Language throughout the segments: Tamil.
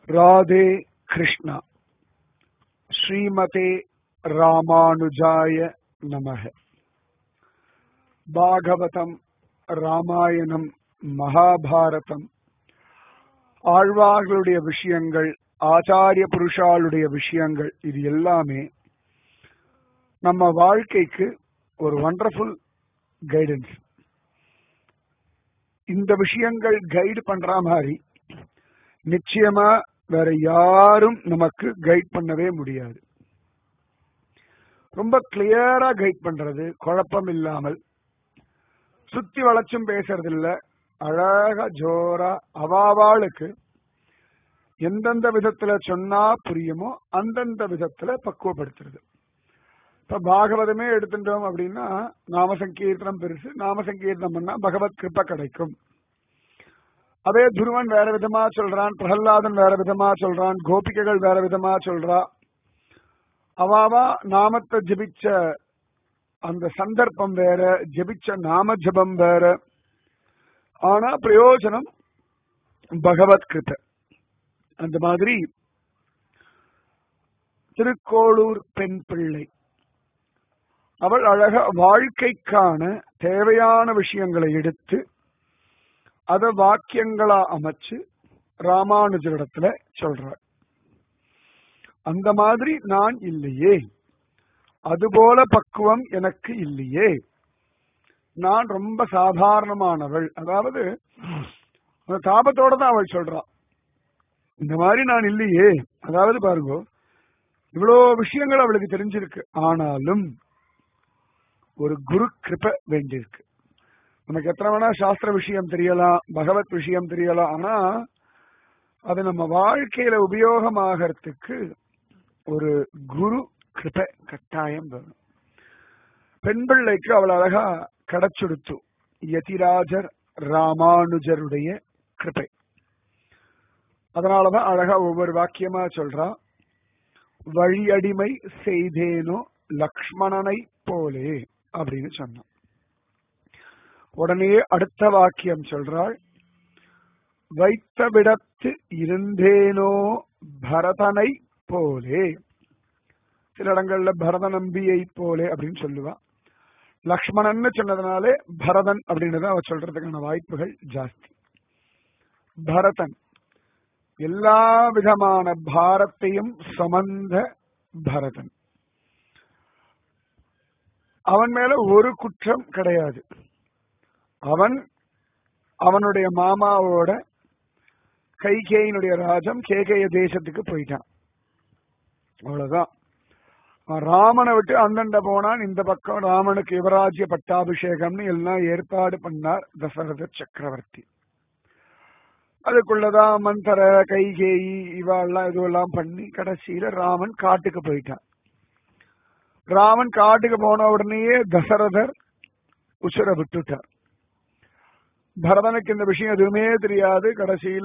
ராதே கிருஷ்ணா ஸ்ரீமதே ராமானுஜாய நமக பாகவதம் ராமாயணம் மகாபாரதம் ஆழ்வார்களுடைய விஷயங்கள் ஆச்சாரிய புருஷாளுடைய விஷயங்கள் இது எல்லாமே நம்ம வாழ்க்கைக்கு ஒரு வண்டர்ஃபுல் கைடன்ஸ் இந்த விஷயங்கள் கைடு பண்ற மாதிரி நிச்சயமா வேற யாரும் நமக்கு கைட் பண்ணவே முடியாது ரொம்ப கிளியரா கைட் பண்றது குழப்பம் இல்லாமல் சுத்தி வளைச்சும் பேசுறது இல்ல அழகா ஜோரா அவாவாளுக்கு எந்தெந்த விதத்துல சொன்னா புரியுமோ அந்தந்த விதத்துல பக்குவப்படுத்துறது இப்ப பாகவதமே எடுத்துட்டோம் அப்படின்னா நாம சங்கீர்த்தனம் பெருசு நாம சங்கீர்த்தனம் பண்ணா பகவத் கிருப்ப கிடைக்கும் அதே துருவன் வேற விதமா சொல்றான் பிரகல்லாதன் வேற விதமா சொல்றான் கோபிகைகள் வேற விதமா சொல்றா அவாவா நாமத்தை ஜபிச்ச அந்த சந்தர்ப்பம் வேற ஜபிச்ச நாம ஜபம் வேற ஆனா பிரயோஜனம் பகவத் கிருப்ப அந்த மாதிரி திருக்கோளூர் பெண் பிள்ளை அவள் அழக வாழ்க்கைக்கான தேவையான விஷயங்களை எடுத்து அத வாக்கியங்களா அமைச்சு ராமானுஜரிடத்துல சொல்றார் அந்த மாதிரி நான் இல்லையே அதுபோல பக்குவம் எனக்கு இல்லையே நான் ரொம்ப சாதாரணமானவள் அதாவது அந்த தாபத்தோட தான் அவள் சொல்றா இந்த மாதிரி நான் இல்லையே அதாவது பாருங்க இவ்வளோ விஷயங்கள் அவளுக்கு தெரிஞ்சிருக்கு ஆனாலும் ஒரு குரு கிருப வேண்டியிருக்கு நமக்கு எத்தனை வேணா சாஸ்திர விஷயம் தெரியலாம் பகவத் விஷயம் தெரியலாம் ஆனா அது நம்ம வாழ்க்கையில உபயோகமாகறதுக்கு ஒரு குரு கிருப கட்டாயம் வேணும் பெண் பிள்ளைக்கு அவள் அழகா கிடைச்சுடுத்து யதிராஜர் ராமானுஜருடைய கிருபை அதனாலதான் அழகா ஒவ்வொரு வாக்கியமா சொல்றா வழியடிமை செய்தேனோ லக்ஷ்மணனை போலே அப்படின்னு சொன்னான் உடனே அடுத்த வாக்கியம் சொல்றாள் வைத்த விடத்து இருந்தேனோ பரதனை போலே சில இடங்கள்ல பரத நம்பியை போலே அப்படின்னு சொல்லுவா லக்ஷ்மணன் சொன்னதுனாலே பரதன் அப்படின்னு அவ சொல்றதுக்கான வாய்ப்புகள் ஜாஸ்தி பரதன் எல்லா விதமான பாரத்தையும் சுமந்த பரதன் அவன் மேல ஒரு குற்றம் கிடையாது அவன் அவனுடைய மாமாவோட கைகேயினுடைய ராஜம் கேகைய தேசத்துக்கு போயிட்டான் அவ்வளவுதான் ராமனை விட்டு அந்தண்ட போனான் இந்த பக்கம் ராமனுக்கு யுவராஜ்ய பட்டாபிஷேகம்னு எல்லாம் ஏற்பாடு பண்ணார் தசரத சக்கரவர்த்தி அதுக்குள்ளதான் மந்தர கைகேயி இவாள்லாம் இதுவெல்லாம் பண்ணி கடைசியில ராமன் காட்டுக்கு போயிட்டான் ராமன் காட்டுக்கு போன உடனேயே தசரதர் உசுர விட்டுட்டார் பரதனுக்கு இந்த விஷயம் எதுவுமே தெரியாது கடைசியில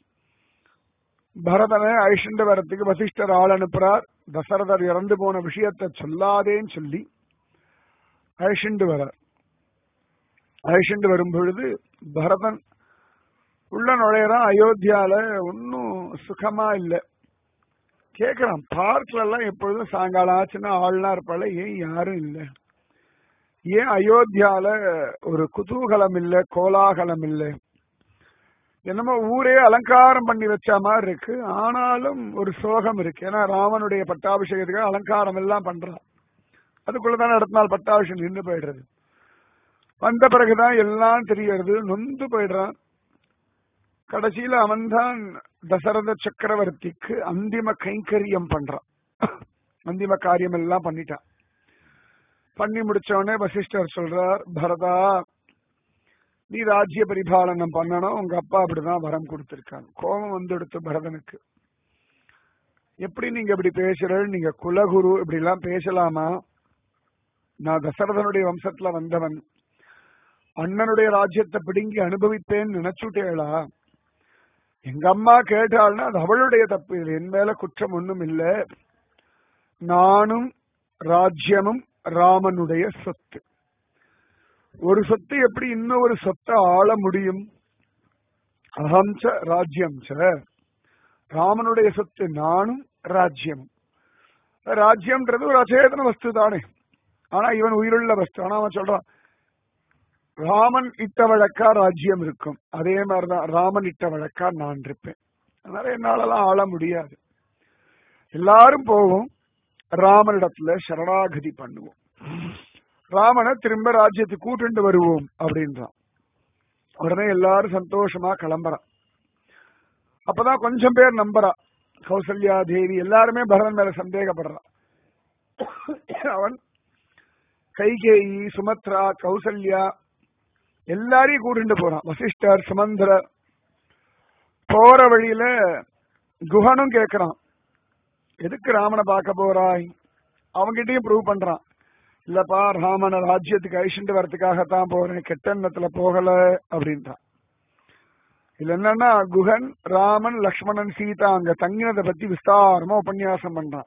பரதனை அழிச்சுண்டு வரத்துக்கு வசிஷ்டர் ஆள் அனுப்புறார் தசரதர் இறந்து போன விஷயத்தை சொல்லாதேன்னு சொல்லி அழிச்சுண்டு வரார் அழிச்சுண்டு வரும் பொழுது பரதன் உள்ள நுழையறான் அயோத்தியால ஒன்னும் சுகமா இல்ல கேக்குறான் பார்க்ல எல்லாம் எப்பொழுதும் சாயங்காலம் ஆச்சுன்னா ஆள்லாம் இருப்பால ஏன் யாரும் இல்ல ஏன் அயோத்தியால ஒரு குதூகலம் இல்ல கோலாகலம் இல்ல என்னமோ ஊரே அலங்காரம் பண்ணி வச்ச மாதிரி இருக்கு ஆனாலும் ஒரு சோகம் இருக்கு ஏன்னா ராமனுடைய பட்டாபிஷேகத்துக்கு அலங்காரம் எல்லாம் பண்றான் அதுக்குள்ளதானே அடுத்த நாள் பட்டாபிஷேகம் நின்று போயிடுறது வந்த பிறகுதான் எல்லாம் தெரியறது நொந்து போயிடுறான் கடைசியில அவன்தான் தசரத சக்கரவர்த்திக்கு அந்திம கைங்கரியம் பண்றான் அந்திம காரியம் எல்லாம் பண்ணிட்டான் பண்ணி முடிச்சவனே வசிஷ்டர் சொல்றார் பரதா நீ ராஜ்ய பரிபாலனம் பண்ணணும் உங்க அப்பா அப்படிதான் வரம் கொடுத்திருக்காங்க கோபம் வந்து எடுத்து பரதனுக்கு எப்படி நீங்க இப்படி பேசுற நீங்க குலகுரு இப்படி எல்லாம் பேசலாமா நான் தசரதனுடைய வம்சத்துல வந்தவன் அண்ணனுடைய ராஜ்யத்தை பிடுங்கி அனுபவிப்பேன்னு நினைச்சுட்டேளா எங்க அம்மா கேட்டாள்னா அது அவளுடைய தப்பு இது என் மேல குற்றம் ஒண்ணும் இல்ல நானும் ராஜ்யமும் ராமனுடைய சொத்து ஒரு சொத்து எப்படி இன்னொரு சொத்தை ஆள முடியும் அகம் ச ராஜ்யம் ச ராமனுடைய சொத்து நானும் ராஜ்யமும் ராஜ்யம்ன்றது ஒரு அச்சேதன வஸ்து தானே ஆனா இவன் உயிருள்ள வஸ்து ஆனா அவன் சொல்றான் ராமன் இட்ட வழக்கா ராஜ்யம் இருக்கும் அதே மாதிரிதான் ராமன் இட்ட வழக்கா நான் இருப்பேன் அதனால என்னாலலாம் ஆள முடியாது எல்லாரும் போவோம் ராமனிடத்துல சரணாகதி பண்ணுவோம் ராமனை திரும்ப ராஜ்யத்துக்கு கூட்டுண்டு வருவோம் அப்படின்றான் உடனே எல்லாரும் சந்தோஷமா கிளம்புறான் அப்பதான் கொஞ்சம் பேர் நம்புறா கௌசல்யா தேவி எல்லாருமே பரதன் மேல சந்தேகப்படுறான் அவன் கைகேயி சுமத்ரா கௌசல்யா எல்லாரையும் கூட்டிட்டு போறான் வசிஷ்டர் சுமந்திரர் போற வழியில குஹனும் கேக்குறான் எதுக்கு ராமனை பார்க்க போறாய் அவங்கிட்டயும் ப்ரூவ் பண்றான் இல்லப்பா ராமனை ராஜ்யத்துக்கு அழிச்சுட்டு வரதுக்காகத்தான் போறேன் கெட்டெண்ணத்துல போகல அப்படின்றான் இதுல என்னன்னா குஹன் ராமன் லக்ஷ்மணன் சீதா அங்க தங்கினதை பத்தி விஸ்தாரமா உபன்யாசம் பண்றான்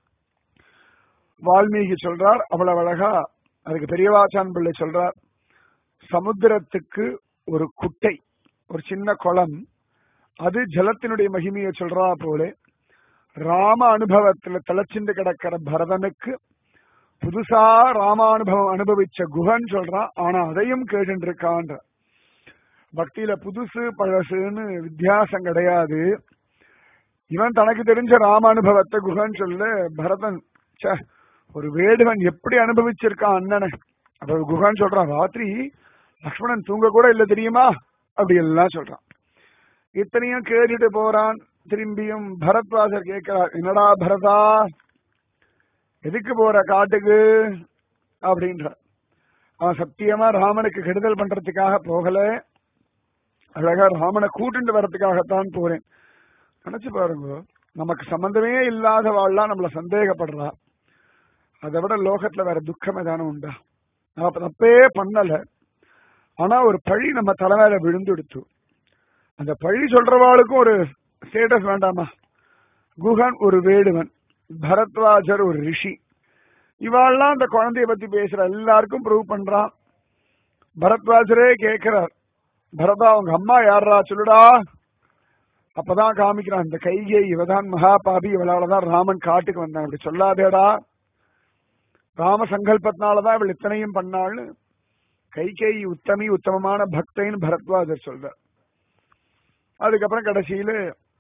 வால்மீகி சொல்றார் அவ்வளவு அழகா அதுக்கு பெரியவாச்சான் பிள்ளை சொல்றார் சமுத்திரத்துக்கு ஒரு குட்டை ஒரு சின்ன குளம் அது ஜலத்தினுடைய மகிமையை சொல்றா போல ராம அனுபவத்துல தலைச்சிந்து கிடக்கிற பரதனுக்கு புதுசா ராமானுபவம் அனுபவிச்ச குஹன் சொல்றான் ஆனா அதையும் கேட்டு இருக்கான்ற பக்தியில புதுசு பழசுன்னு வித்தியாசம் கிடையாது இவன் தனக்கு தெரிஞ்ச ராம அனுபவத்தை குஹன் சொல்ல பரதன் ச்சே, ஒரு வேடுவன் எப்படி அனுபவிச்சிருக்கான் அண்ணனை அப்ப குஹன் சொல்றான் ராத்திரி லக்ஷ்மணன் தூங்க கூட இல்ல தெரியுமா அப்படி எல்லாம் சொல்றான் இத்தனையும் கேட்டுட்டு போறான் திரும்பியும் பரத்வாசர் கேட்கிறார் என்னடா பரதா எதுக்கு போற காட்டுக்கு அப்படின்றார் அவன் சத்தியமா ராமனுக்கு கெடுதல் பண்றதுக்காக போகல அழகா ராமனை கூட்டிட்டு வர்றதுக்காகத்தான் போறேன் நினைச்சு பாருங்க நமக்கு சம்பந்தமே இல்லாத வாழலாம் நம்மள சந்தேகப்படுறா அதை விட லோகத்துல வேற துக்கம் ஏதானு உண்டா நான் அப்ப தப்பே பண்ணல ஆனா ஒரு பழி நம்ம தலைமையில விழுந்துடுத்து அந்த பழி சொல்றவாளுக்கும் ஒரு ஸ்டேட்டஸ் வேண்டாமா குஹன் ஒரு வேடுவன் பரத்வாஜர் ஒரு ரிஷி இவாள்லாம் அந்த குழந்தைய பத்தி பேசுற எல்லாருக்கும் ப்ரூவ் பண்றான் பரத்வாஜரே கேட்கிறார் பரதா உங்க அம்மா யாரா சொல்லுடா அப்பதான் காமிக்கிறான் இந்த கைகே இவதான் மகாபாபி இவளாலதான் ராமன் காட்டுக்கு வந்தான் அப்படி சொல்லாதேடா ராம சங்கல்பத்தினாலதான் இவள் இத்தனையும் பண்ணாள்னு கைகேயி உத்தமி உத்தமமான பக்தைன்னு பரத்வாஜர் சொல்றார் அதுக்கப்புறம் கடைசியில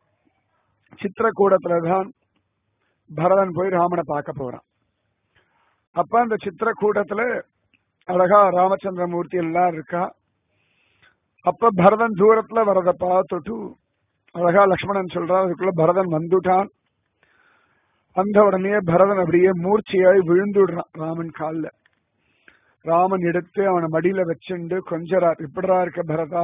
சித்திரக்கூடத்துலதான் பரதன் போய் ராமனை பார்க்க போறான் அப்ப அந்த சித்திரக்கூடத்துல அழகா ராமச்சந்திரமூர்த்தி எல்லாம் இருக்கா அப்ப பரதன் தூரத்துல வரத பார்த்துட்டு அழகா லக்ஷ்மணன் சொல்றான் அதுக்குள்ள பரதன் வந்துட்டான் வந்த உடனே பரதன் அப்படியே மூர்ச்சையாய் விழுந்துடுறான் ராமன் கால்ல ராமன் எடுத்து அவனை மடியில வச்சுண்டு கொஞ்சறார் இப்படிரா இருக்க பரதா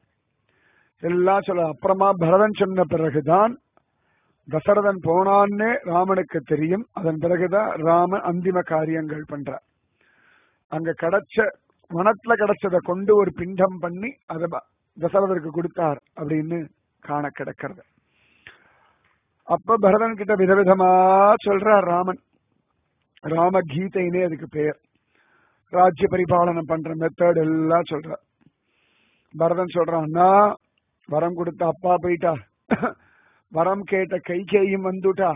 எல்லாம் சொல்ல அப்புறமா பரதன் சொன்ன பிறகுதான் தசரதன் போனான்னே ராமனுக்கு தெரியும் அதன் பிறகுதான் ராமன் அந்திம காரியங்கள் பண்றார் அங்க கிடைச்ச வனத்துல கிடைச்சதை கொண்டு ஒரு பிண்டம் பண்ணி அதை ப- தசரதருக்கு கொடுத்தார் அப்படின்னு காண கிடக்கிறது அப்ப பரதன் கிட்ட விதவிதமா சொல்றார் ராமன் ராம கீதைனே அதுக்கு பெயர் ராஜ்ய பரிபாலனம் பண்ற மெத்தட் எல்லாம் சொல்றார் பரதன் சொல்றான் அண்ணா வரம் கொடுத்த அப்பா போயிட்டா வரம் கேட்ட கைகேயும் வந்துட்டா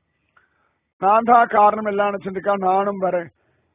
நான் தான் காரணம் எல்லாம் நினைச்சிருக்கா நானும் வரேன்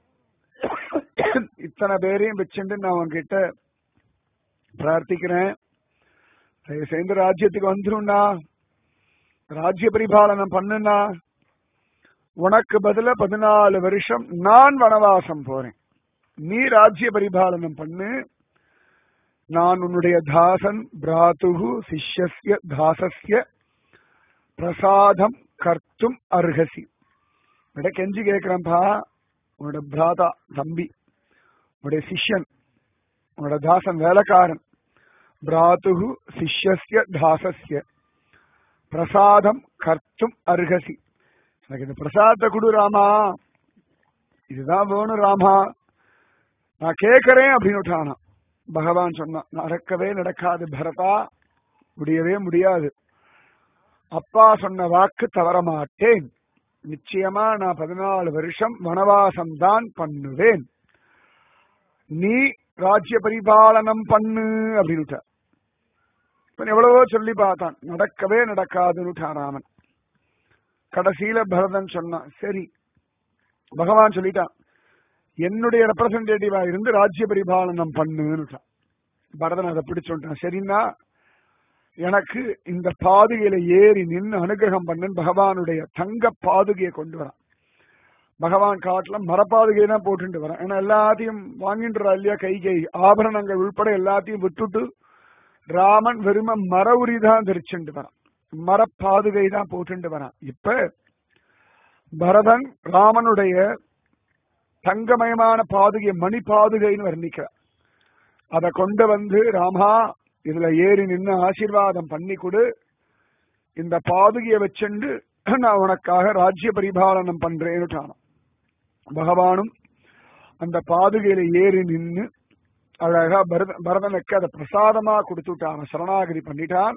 இத்தனை பேரையும் வச்சுட்டு நான் உன்கிட்ட பிரார்த்திக்கிறேன் தயவு செய்து ராஜ்யத்துக்கு வந்துரும்னா ராஜ்ய பரிபாலனம் பண்ணுனா உனக்கு பதிலா பதினாலு வருஷம் நான் வனவாசம் போறேன் நீ ராஜ்ய பரிபாலனம் பண்ணு நான் உன்னுடைய தாசன் பிராத்துகு சிஷ்யஸ்ய தாசஸ்ய பிரசாதம் கர்த்தும் அர்ஹசி விட கெஞ்சி கேட்கிறேன்ப்பா உன்னோட பிராதா தம்பி உன்னுடைய சிஷ்யன் உன்னோட தாசன் வேலைக்காரன் பிராத்துகு சிஷ்யஸ்ய தாசஸ்ய பிரசாதம் கர்த்தும் அர்ஹசி எனக்கு இந்த பிரசாதத்தை கொடு ராமா இதுதான் வேணும் ராமா நான் கேட்கிறேன் அப்படின்னு விட்டானா பகவான் சொன்னான் நடக்கவே நடக்காது பரதா முடியவே முடியாது அப்பா சொன்ன வாக்கு தவற மாட்டேன் நிச்சயமா நான் பதினாலு வருஷம் வனவாசம் தான் பண்ணுவேன் நீ ராஜ்ய பரிபாலனம் பண்ணு அப்படின்னு இவன் எவ்வளவோ சொல்லி பார்த்தான் நடக்கவே நடக்காதுன்னு ராமன் கடைசியில பரதன் சொன்னான் சரி பகவான் சொல்லிட்டான் என்னுடைய ரெப்ரசன்டேட்டிவா இருந்து ராஜ்ய பரிபாலனம் பண்ணுன்னுட்டான் பரதன் அதை பிடிச்சுட்டான் சரின்னா எனக்கு இந்த பாதுகையில ஏறி நின்று அனுகிரகம் பண்ணுன்னு பகவானுடைய தங்க பாதுகையை கொண்டு வரான் பகவான் காட்டுல மரப்பாதுகையை தான் போட்டுட்டு வரான் ஏன்னா எல்லாத்தையும் வாங்கிட்டுறா இல்லையா கை கை ஆபரணங்கள் உள்பட எல்லாத்தையும் விட்டுட்டு ராமன் வெறும மர உரி தான் தரிச்சுட்டு வரான் மரப்பாதுகை தான் போட்டுட்டு வரான் இப்ப பரதன் ராமனுடைய தங்கமயமான பாதுகை மணி பாதுகைன்னு வர்ணிக்கிறார் அதை கொண்டு வந்து ராமா இதுல ஏறி நின்று ஆசீர்வாதம் பண்ணி கொடு இந்த பாதுகையை வச்சுண்டு நான் உனக்காக ராஜ்ய பரிபாலனம் பண்றேன்னு பகவானும் அந்த பாதுகையில ஏறி நின்று அழகா பரத பரதனுக்கு அதை பிரசாதமா கொடுத்துட்டான் சரணாகதி பண்ணிட்டான்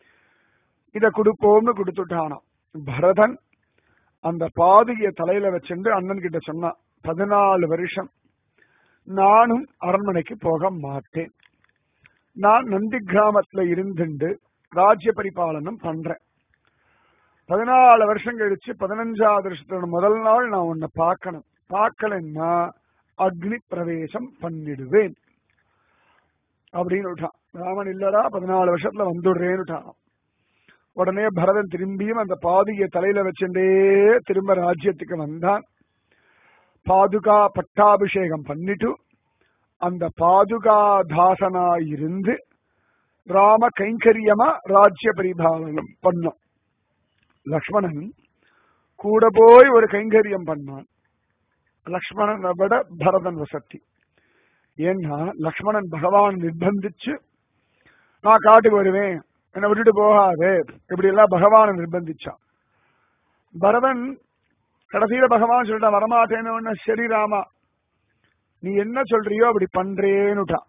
இத கொடுப்போம்னு கொடுத்துட்டானாம் பரதன் அந்த பாதுகைய தலையில வச்சுட்டு அண்ணன் கிட்ட சொன்னான் பதினாலு வருஷம் நானும் அரண்மனைக்கு போக மாட்டேன் நான் நந்தி கிராமத்துல இருந்துண்டு ராஜ்ய பரிபாலனம் பண்றேன் பதினாலு வருஷம் கழிச்சு பதினஞ்சாவது வருஷத்தோட முதல் நாள் நான் உன்னை பார்க்கணும் பார்க்கலன்னா அக்னி பிரவேசம் பண்ணிடுவேன் அப்படின்னு விட்டான் ராமன் இல்லடா பதினாலு வருஷத்துல வந்துடுறேன்னுட்டான் உடனே பரதன் திரும்பியும் அந்த பாதுகைய தலையில வச்சுட்டே திரும்ப ராஜ்யத்துக்கு வந்தான் பாதுகா பட்டாபிஷேகம் பண்ணிட்டு அந்த பாதுகா தாசனா இருந்து ராம கைங்கரியமா ராஜ்ய பரிபாலனம் பண்ணோம் லக்ஷ்மணன் கூட போய் ஒரு கைங்கரியம் பண்ணான் லக்ஷ்மணனை விட பரதன் வசத்தி ஏன்னா லக்ஷ்மணன் பகவான் நிர்பந்திச்சு நான் காட்டுக்கு வருவேன் என்னை விட்டுட்டு போகாது இப்படி எல்லாம் பகவானை நிர்பந்திச்சான் பரதன் கடைசியில பகவான் சொல்லிட்டான் வரமாட்டேன்னு சரி ராமா நீ என்ன சொல்றியோ அப்படி பண்றேன்னுட்டான்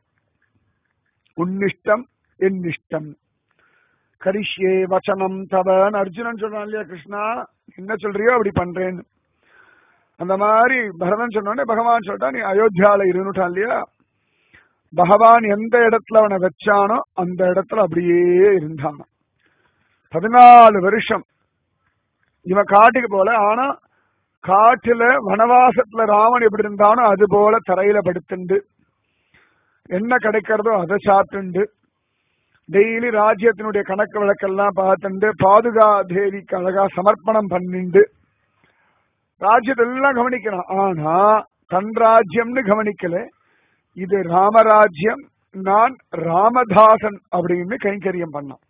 உன்னிஷ்டம் என் இஷ்டம் கரிஷ்யே வச்சனம் தவன் அர்ஜுனன் சொல்றான் இல்லையா கிருஷ்ணா என்ன சொல்றியோ அப்படி பண்றேன்னு அந்த மாதிரி பரதன் சொன்னோடனே பகவான் சொல்லிட்டான் நீ அயோத்தியால இருந்துட்டான் இல்லையா பகவான் எந்த இடத்துல அவனை வச்சானோ அந்த இடத்துல அப்படியே இருந்தான் பதினாலு வருஷம் இவன் காட்டுக்கு போல ஆனா காட்டுல வனவாசத்துல ராமன் எப்படி இருந்தானோ அது போல தரையில படுத்துண்டு என்ன கிடைக்கிறதோ அதை சாப்பிட்டுண்டு டெய்லி ராஜ்யத்தினுடைய கணக்கு வழக்கெல்லாம் பார்த்துண்டு பாதுகா தேவிக்கு அழகா சமர்ப்பணம் பண்ணிண்டு ராஜ்யத்தெல்லாம் கவனிக்கிறான் ஆனா தன் ராஜ்யம்னு கவனிக்கல இது ராமராஜ்யம் நான் ராமதாசன் அப்படின்னு கைங்கரியம் பண்ணான்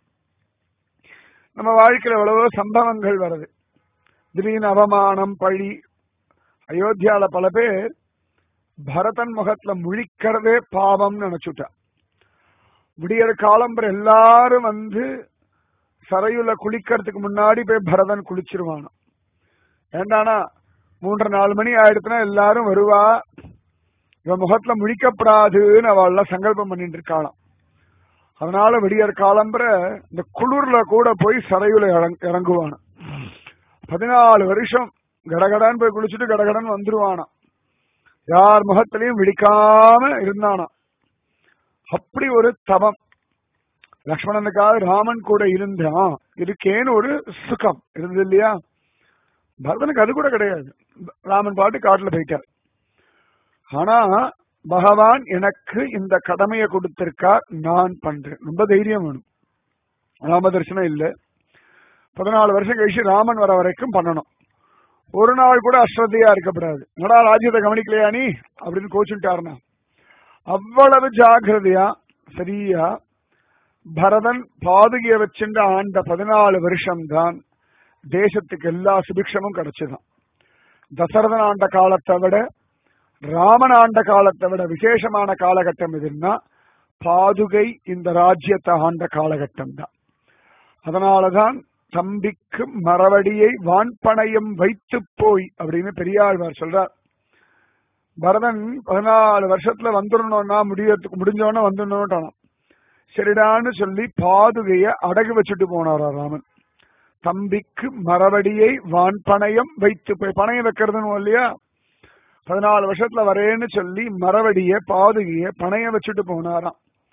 நம்ம வாழ்க்கையில எவ்வளவோ சம்பவங்கள் வருது திடீர்னு அவமானம் பழி அயோத்தியால பல பேர் பரதன் முகத்துல முழிக்கிறதே பாவம்னு நினைச்சுட்டா விடியற் காலம்பர எல்லாரும் வந்து சரையுல குளிக்கிறதுக்கு முன்னாடி போய் பரதன் குளிச்சிருவானோ ஏண்டானா மூன்று நாலு மணி ஆயிடுச்சுன்னா எல்லாரும் வருவா இவன் முகத்துல முழிக்கப்படாதுன்னு அவள் சங்கல்பம் பண்ணிட்டு இருக்காளாம் அதனால விடியற் காலம்பர இந்த குளிர்ல கூட போய் சரையுல இறங்குவான பதினாலு வருஷம் கடகடான்னு போய் குளிச்சுட்டு கடகடன் வந்துருவானா யார் முகத்திலையும் விழிக்காம இருந்தானா அப்படி ஒரு தவம் லக்ஷ்மணனுக்காக ராமன் கூட இருந்தான் இருக்கேன்னு ஒரு சுகம் இருந்தது இல்லையா பரதனுக்கு அது கூட கிடையாது ராமன் பாட்டு காட்டுல போயிட்டார் ஆனா பகவான் எனக்கு இந்த கடமையை கொடுத்திருக்கார் நான் பண்றேன் ரொம்ப தைரியம் வேணும் ராம தரிசனம் இல்ல பதினாலு வருஷம் கழிச்சு ராமன் வர வரைக்கும் பண்ணணும் ஒரு நாள் கூட அஸ்ரத்தையா இருக்கக்கூடாது என்னடா ராஜ்யத்தை கவனிக்கலையா நீ அப்படின்னு கோச்சுட்டாருனா அவ்வளவு ஜாகிரதையா சரியா பரதன் பாதுகைய வச்சுட்டு ஆண்ட பதினாலு வருஷம்தான் தேசத்துக்கு எல்லா சுபிக்ஷமும் கிடைச்சதுதான் தசரதன் ஆண்ட காலத்தை விட ராமன் ஆண்ட காலத்தை விட விசேஷமான காலகட்டம் எதுன்னா பாதுகை இந்த ராஜ்யத்தை ஆண்ட காலகட்டம் தான் அதனாலதான் தம்பிக்கு மரவடியை வான்பணையம் வைத்து போய் அப்படின்னு பெரியாழ்வார் சொல்றார் பரதன் பதினாலு வருஷத்துல வந்துடணும்னா முடியறதுக்கு முடிஞ்சவன வந்துடணும் சரிடான்னு சொல்லி பாதுகைய அடகு வச்சுட்டு போனாரா ராமன் தம்பிக்கு மரவடியை வான்பணையம் வைத்து போய் பணையம் வைக்கிறதுன்னு இல்லையா பதினாலு வருஷத்துல வரேன்னு சொல்லி மரவடிய பாதுகைய பணைய வச்சுட்டு போனாராம்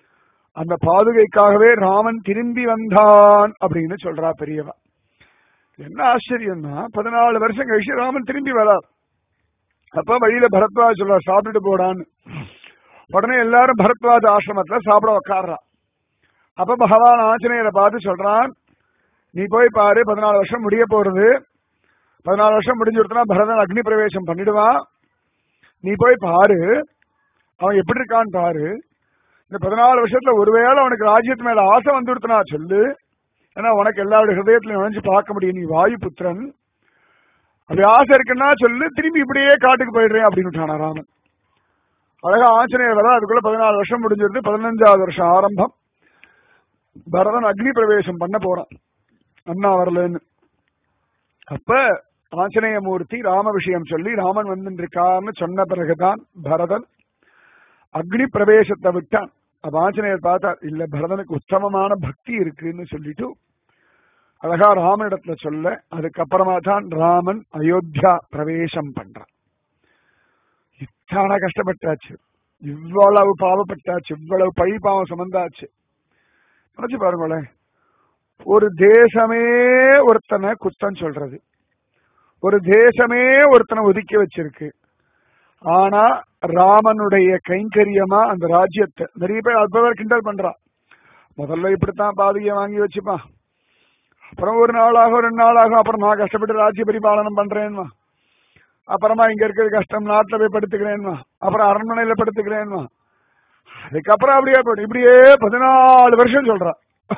அந்த பாதுகைக்காகவே ராமன் திரும்பி வந்தான் அப்படின்னு சொல்றா பெரியவா என்ன ஆச்சரியம்னா பதினாலு வருஷம் கழிச்சு ராமன் திரும்பி வரார் அப்ப வழியில பரத்வாஜ் சொல்றார் சாப்பிட்டுட்டு போடான்னு உடனே எல்லாரும் பரத்வாஜ் ஆசிரமத்துல சாப்பிட உக்காடுறா அப்ப பகவான் ஆஞ்சநேயரை பார்த்து சொல்றான் நீ போய் பாரு பதினாலு வருஷம் முடிய போறது பதினாலு வருஷம் முடிஞ்சுடுத்துனா பரதன் அக்னி பிரவேசம் பண்ணிடுவான் நீ போய் பாரு அவன் எப்படி இருக்கான்னு பாரு இந்த பதினாலு வருஷத்துல ஒருவேளை அவனுக்கு ராஜ்யத்து மேல ஆசை வந்துடுத்துனா சொல்லு ஏன்னா உனக்கு எல்லாருடைய ஹிருதயத்துல நுழைஞ்சு பார்க்க முடியும் நீ வாயு புத்திரன் அப்படி ஆசை இருக்குன்னா சொல்லு திரும்பி இப்படியே காட்டுக்கு போயிடுறேன் அப்படின்னு விட்டானா ராமன் அழகா ஆஞ்சநேயர் வர அதுக்குள்ள பதினாலு வருஷம் முடிஞ்சிருந்து பதினஞ்சாவது வருஷம் ஆரம்பம் பரதன் அக்னி பிரவேசம் பண்ண போறான் அண்ணா வரலன்னு அப்ப ஆஞ்சநேய மூர்த்தி ராம விஷயம் சொல்லி ராமன் வந்து இருக்கான்னு சொன்ன பிறகுதான் பரதன் அக்னி பிரவேசத்தை விட்டான் அப்ப ஆஞ்சநேயர் பார்த்தார் இல்ல பரதனுக்கு உத்தமமான பக்தி இருக்குன்னு சொல்லிட்டு அழகா ராமனிடத்துல சொல்ல அதுக்கப்புறமா தான் ராமன் அயோத்தியா பிரவேசம் பண்றான் இத்தனை கஷ்டப்பட்டாச்சு இவ்வளவு பாவப்பட்டாச்சு இவ்வளவு பழி பாவம் சுமந்தாச்சு நினைச்சு பாருங்களேன் ஒரு தேசமே ஒருத்தனை குத்தம் சொல்றது ஒரு தேசமே ஒருத்தனை ஒதுக்கி வச்சிருக்கு ஆனா ராமனுடைய கைங்கரியமா அந்த ராஜ்யத்தை நிறைய பேர் அற்புதம் கிண்டல் பண்றா முதல்ல இப்படித்தான் பாதியை வாங்கி வச்சுப்பான் அப்புறம் ஒரு நாளாகும் ரெண்டு நாளாகும் அப்புறம் நான் கஷ்டப்பட்டு ராஜ்ய பரிபாலனம் பண்றேன்மா அப்புறமா இங்க இருக்கிற கஷ்டம் நாட்டுல போய் படுத்துக்கிறேன்மா அப்புறம் அரண்மனையில படுத்துக்கிறேன்மா அதுக்கப்புறம் அப்படியே போயிடும் இப்படியே பதினாலு வருஷம் சொல்றா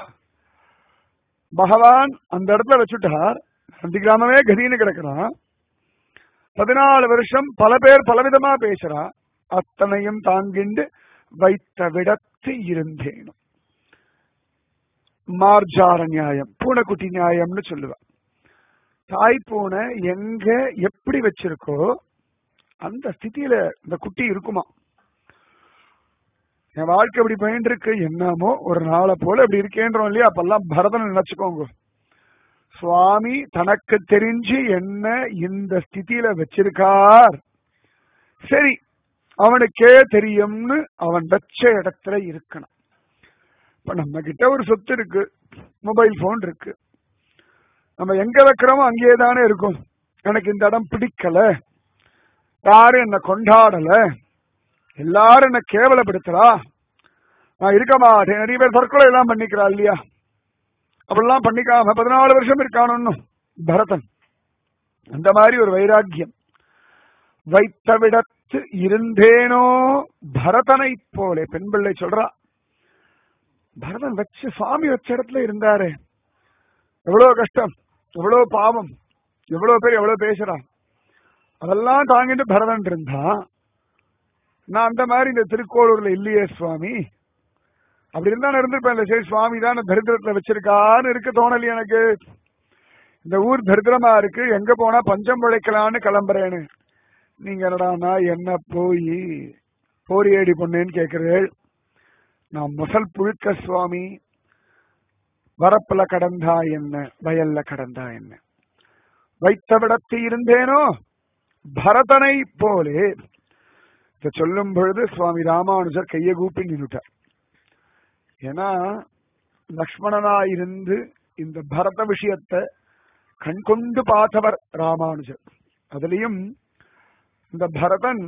பகவான் அந்த இடத்துல வச்சுட்டார் நந்தி கிராமமே கதின்னு கிடக்கிறான் பதினாலு வருஷம் பல பேர் பலவிதமா பேசுறா அத்தனையும் தாங்கிண்டு வைத்த விடத்து இருந்தேனும் மார்ஜார நியாயம் பூனைக்குட்டி நியாயம்னு சொல்லுவா தாய் பூனை எங்க எப்படி வச்சிருக்கோ அந்த ஸ்திதியில இந்த குட்டி இருக்குமா என் வாழ்க்கை இப்படி போயிட்டு இருக்கு என்னமோ ஒரு நாளை போல இப்படி இருக்கேன்றோம் இல்லையா அப்பெல்லாம் பரதன் நினைச்சுக்கோங்க சுவாமி தனக்கு தெரிஞ்சு என்ன இந்த ஸ்திதியில வச்சிருக்கார் சரி அவனுக்கே தெரியும்னு அவன் வச்ச இடத்துல இருக்கணும் இப்ப நம்ம கிட்ட ஒரு சொத்து இருக்கு மொபைல் போன் இருக்கு நம்ம எங்க வைக்கிறோமோ அங்கேயே தானே இருக்கும் எனக்கு இந்த இடம் பிடிக்கல யாரும் என்ன கொண்டாடல எல்லாரும் என்ன கேவலப்படுத்துறா நான் இருக்க மாட்டேன் நிறைய பேர் தற்கொலை எல்லாம் பண்ணிக்கிறா இல்லையா அப்படிலாம் பண்ணிக்காம பதினாலு வருஷம் இருக்கானு பரதன் அந்த மாதிரி ஒரு வைராக்கியம் வைத்த விடத்து இருந்தேனோ பரதனை போலே பெண் பிள்ளை சொல்றா பரதன் வச்சு சுவாமி வச்ச இடத்துல இருந்தாரு எவ்வளவு கஷ்டம் எவ்வளவு பாவம் எவ்வளவு பேர் எவ்வளவு பேசுறான் அதெல்லாம் தாங்கிட்டு பரதன் இருந்தா நான் அந்த மாதிரி இந்த திருக்கோளூர்ல இல்லையே சுவாமி அப்படி இருந்தா நான் இருந்திருப்பேன் சரி சுவாமி தான் தரித்திரத்துல வச்சிருக்கான்னு இருக்கு தோணலி எனக்கு இந்த ஊர் தரித்திரமா இருக்கு எங்க போனா பஞ்சம் பிழைக்கலான்னு கிளம்புறேன்னு நீங்க என்னடானா என்ன போய் போரியேடி பொண்ணேன்னு கேக்குறேன் நான் முசல் புழுக்க சுவாமி வரப்புல கடந்தா என்ன வயல்ல கடந்தா என்ன வைத்த விடத்து இருந்தேனோ பரதனை போலே இத சொல்லும் பொழுது சுவாமி ராமானுஜர் கையை கூப்பி நின்றுட்டார் ஏன்னா லக்ஷ்மணனா இருந்து இந்த பரத விஷயத்தை கண்கொண்டு பார்த்தவர் ராமானுஜர் அதுலயும் இந்த பரதன்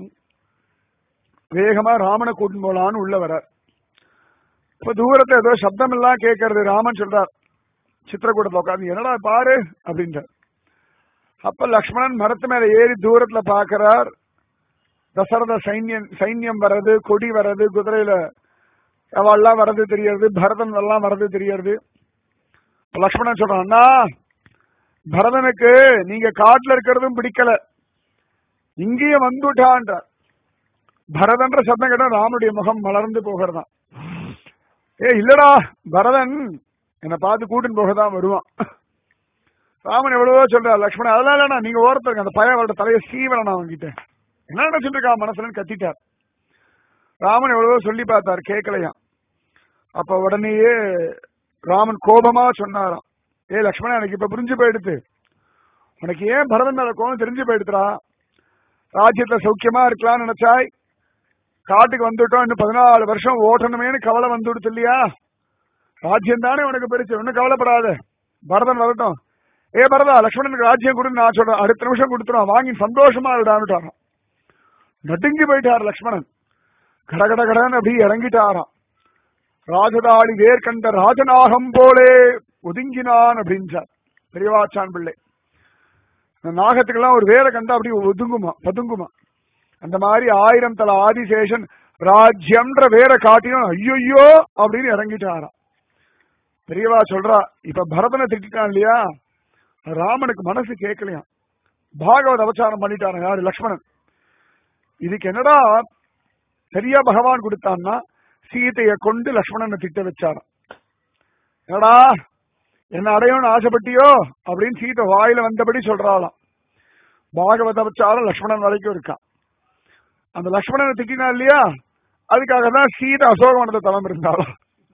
வேகமா ராமனை கூட்டின்னு போலான்னு உள்ள வரார் இப்ப தூரத்துல ஏதோ சப்தம் எல்லாம் கேட்கறது ராமன் சொல்றார் சித்திரக்கூடத்துல உட்காந்து என்னடா பாரு அப்படின்றார் அப்ப லக்ஷ்மணன் மரத்து மேல ஏறி தூரத்துல பாக்குறார் தசரத சைன்யம் சைன்யம் வர்றது கொடி வர்றது குதிரையில அவெல்லாம் வர்றது தெரியறது பரதன் எல்லாம் வர்றது தெரியறது லக்ஷ்மணன் சொல்றான் அண்ணா பரதனுக்கு நீங்க காட்டுல இருக்கிறதும் பிடிக்கல இங்கேயும் வந்துட்டான்றார் பரதன்ற சத்தம் கேட்டா ராமனுடைய முகம் மலர்ந்து போகிறதான் ஏ இல்லடா பரதன் என்னை பார்த்து கூட்டின்னு போகதான் வருவான் ராமன் எவ்வளவோ சொல்றார் லக்ஷ்மணன் அதெல்லாம் இல்லடா நீங்க ஓரத்துக்கு அந்த பையன் அவரோட தலையை சீவரன் நான் அவன்கிட்ட என்ன நினைச்சிட்டு இருக்கா மனசுலன்னு கத்திட்டார் ராமன் எவ்வளவோ சொல்லி பார்த்தார் கேட்கலையாம் அப்ப உடனேயே ராமன் கோபமா சொன்னாராம் ஏ லக்ஷ்மணன் எனக்கு இப்ப புரிஞ்சு போயிடுத்து உனக்கு ஏன் பரதன் மேல கோபம் தெரிஞ்சு போயிடுத்துறா ராஜ்யத்துல சௌக்கியமா இருக்கலாம்னு நினைச்சாய் காட்டுக்கு வந்துட்டோம் இன்னும் பதினாலு வருஷம் ஓட்டணுமேனு கவலை வந்துடுது இல்லையா ராஜ்யம் தானே உனக்கு பெருசு ஒன்னும் கவலைப்படாத பரதன் வரட்டும் ஏ பரதா லக்ஷ்மணனுக்கு ராஜ்யம் கொடுன்னு நான் சொல்றேன் அடுத்த நிமிஷம் கொடுத்துருவான் வாங்கி சந்தோஷமா விடான்னுட்டாராம் நடுங்கி போயிட்டார் லக்ஷ்மணன் கடகட கடன்னு அப்படி இறங்கிட்டாராம் ராஜதாளி வேர் கண்ட ராஜநாகம் போலே ஒதுங்கினான் அப்படின்றார் பெரியவாச்சான் பிள்ளை இந்த நாகத்துக்கெல்லாம் ஒரு வேரை கண்டா அப்படி ஒதுங்குமா பதுங்குமா அந்த மாதிரி ஆயிரம் தல ஆதிசேஷன் ராஜ்யம்ன்ற வேரை காட்டியும் ஐயோ அப்படின்னு இறங்கிட்டாராம் பெரியவா சொல்றா இப்ப பரதனை திட்டான் இல்லையா ராமனுக்கு மனசு கேட்கலையாம் பாகவத அவசாரம் பண்ணிட்டாங்க யாரு லக்ஷ்மணன் இதுக்கு என்னடா சரியா பகவான் கொடுத்தான்னா சீதைய கொண்டு லக்ஷ்மணனை திட்ட வச்சாராம் என்னடா என்ன அடையணும்னு ஆசைப்பட்டியோ அப்படின்னு சீதை வாயில வந்தபடி சொல்றாளாம் பாகவத அவச்சாரம் லக்ஷ்மணன் வரைக்கும் இருக்கான் அந்த லக்ஷ்மணனை திட்டினா இல்லையா அதுக்காக தான் சீதை அசோகவனத்தை தளம் இருந்தாலும்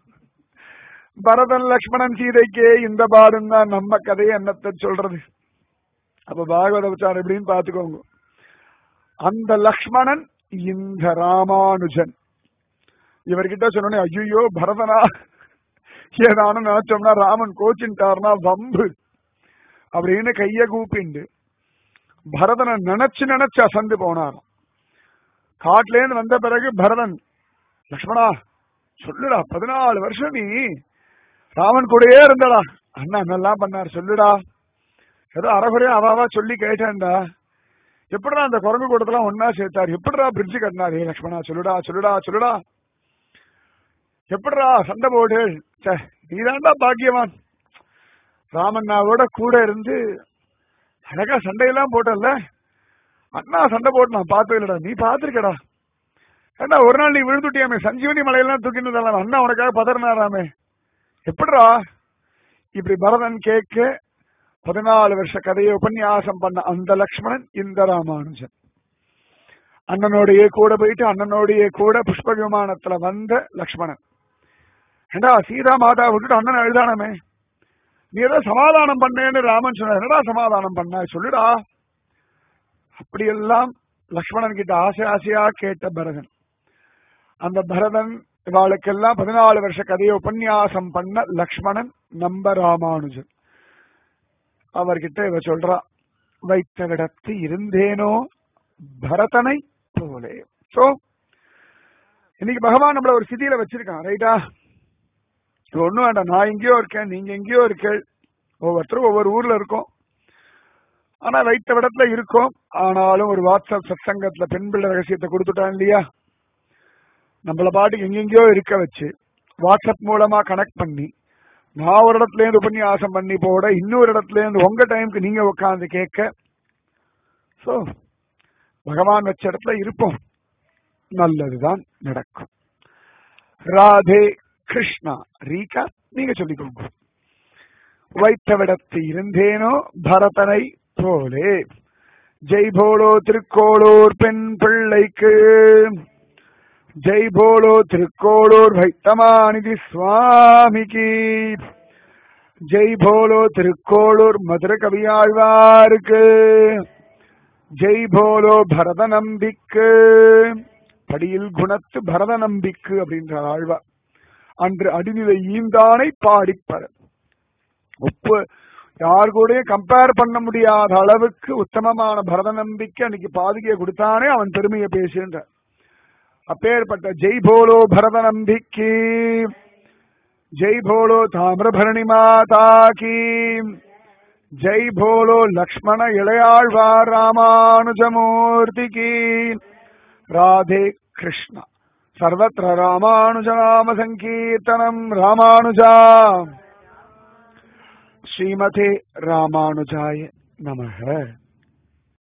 பரதன் லக்ஷ்மணன் சீதைக்கே இந்த பாடம் தான் நம்ம கதையை என்னத்தை சொல்றது அப்ப பாகவத அவச்சாரம் எப்படின்னு பாத்துக்கோங்க அந்த லக்ஷ்மணன் இந்த ராமானுஜன் இவர்கிட்ட சொன்னோடனே ஐயோ பரதனா ஏதானும் நினைச்சோம்னா ராமன் கோச்சின்ட்டார்னா வம்பு அப்படின்னு கைய கூப்பிண்டு பரதனை நினைச்சு நினைச்சு அசந்து போனாராம் காட்டுல இருந்து வந்த பிறகு பரதன் லக்ஷ்மணா சொல்லுடா பதினாலு வருஷம் நீ ராமன் கூடயே இருந்தடா அண்ணா என்னெல்லாம் பண்ணார் சொல்லுடா ஏதோ அறகுறையா அவாவா சொல்லி கேட்டேன்டா எப்படிடா அந்த குரங்கு கூட்டத்தெல்லாம் ஒன்னா சேர்த்தார் எப்படிடா பிரிட்ஜ் கட்டினார் ஏ லக்ஷ்மணா சொல்லுடா சொல்லுடா சொல்லுடா எப்படிடா சண்டை போடு ச்சே, நீதான்டா பாக்கியவான் ராமண்ணாவோட கூட இருந்து அழகா சண்டையெல்லாம் போட்டல்ல அண்ணா சண்டை போட்டு நான் பார்த்தது இல்லடா நீ பார்த்திருக்கடா ஏண்டா ஒரு நாள் நீ விழுந்துட்டியாமே சஞ்சீவனி மலையெல்லாம் தூக்கினதால அண்ணா உனக்காக பதறினாராமே எப்படிடா இப்படி பரதன் கேட்க பதினாலு வருஷ கதையை உபன்யாசம் பண்ண அந்த லக்ஷ்மணன் இந்த ராமானுஜன் அண்ணனோடையே கூட போயிட்டு அண்ணனோடையே கூட புஷ்ப விமானத்துல வந்த லக்ஷ்மணன் ஏண்டா சீதா மாதா விட்டுட்டு அண்ணன் எழுதானமே நீ ஏதோ சமாதானம் பண்ணேன்னு ராமன் சொன்ன என்னடா சமாதானம் பண்ண சொல்லுடா அப்படியெல்லாம் லக்ஷ்மணன் கிட்ட ஆசை ஆசையா கேட்ட பரதன் அந்த பரதன் இவாளுக்கெல்லாம் பதினாலு வருஷ கதையை உபன்யாசம் பண்ண லக்ஷ்மணன் நம்ப ராமானுஜன் அவர்கிட்ட இவ சொல்றா வைத்த விடத்து இருந்தேனோ பரதனை போலே சோ இன்னைக்கு பகவான் நம்மள ஒரு சிதியில வச்சிருக்கான் ரைட்டா இது ஒண்ணும் வேண்டாம் நான் எங்கேயோ இருக்கேன் நீங்க எங்கேயோ இருக்கேள் ஒவ்வொருத்தரும் ஒவ்வொரு ஊர்ல இருக்கோம் ஆனா வைத்த விடத்துல இருக்கோம் ஆனாலும் ஒரு வாட்ஸ்அப் சத்சங்கத்துல பெண் பிள்ளை ரகசியத்தை கொடுத்துட்டான் இல்லையா நம்மள பாட்டுக்கு எங்கெங்கயோ இருக்க வச்சு வாட்ஸ்அப் மூலமா கனெக்ட் பண்ணி நான் ஒரு இடத்துல இருந்து உபன்யாசம் பண்ணி போட இன்னொரு இடத்துல இருந்து உங்க டைமுக்கு நீங்க உட்கார்ந்து கேட்க சோ பகவான் வச்ச இடத்துல இருப்போம் நல்லதுதான் நடக்கும் ராதே கிருஷ்ணா ரீகா நீங்க சொல்லிக்கோங்க வைத்தவிடத்து இருந்தேனோ பரதனை போலே ஜெய் போலோ திருக்கோளூர் பெண் பிள்ளைக்கு ஜெய் போலோ திருக்கோளூர் வைத்தமாநிதி சுவாமிக்கு ஜெய் போலோ திருக்கோளூர் மதுர கவியாழ்வாருக்கு ஜெய் போலோ பரத நம்பிக்கு படியில் குணத்து பரத நம்பிக்கு அப்படின்றார் ஆழ்வார் அன்று அடிநிலை ஈந்தானை பாடிப்பற உப்பு யார் கூடயும் கம்பேர் பண்ண முடியாத அளவுக்கு உத்தமமான பரத நம்பிக்கை அன்னைக்கு பாதுகையை கொடுத்தானே அவன் பெருமையை பேசுகின்ற அப்பேற்பட்ட ஜெய் போலோ பரத நம்பிக்கு ஜெய் போலோ தாமிரபரணி மாதா கி ஜெய் போலோ லக்ஷ்மண இளையாழ்வார் ராமானுஜமூர்த்தி கி ராதே கிருஷ்ணா सर्वत्र रामानुजनाम सङ्कीर्तनम् रामानुजा श्रीमते रामानुजाय नमः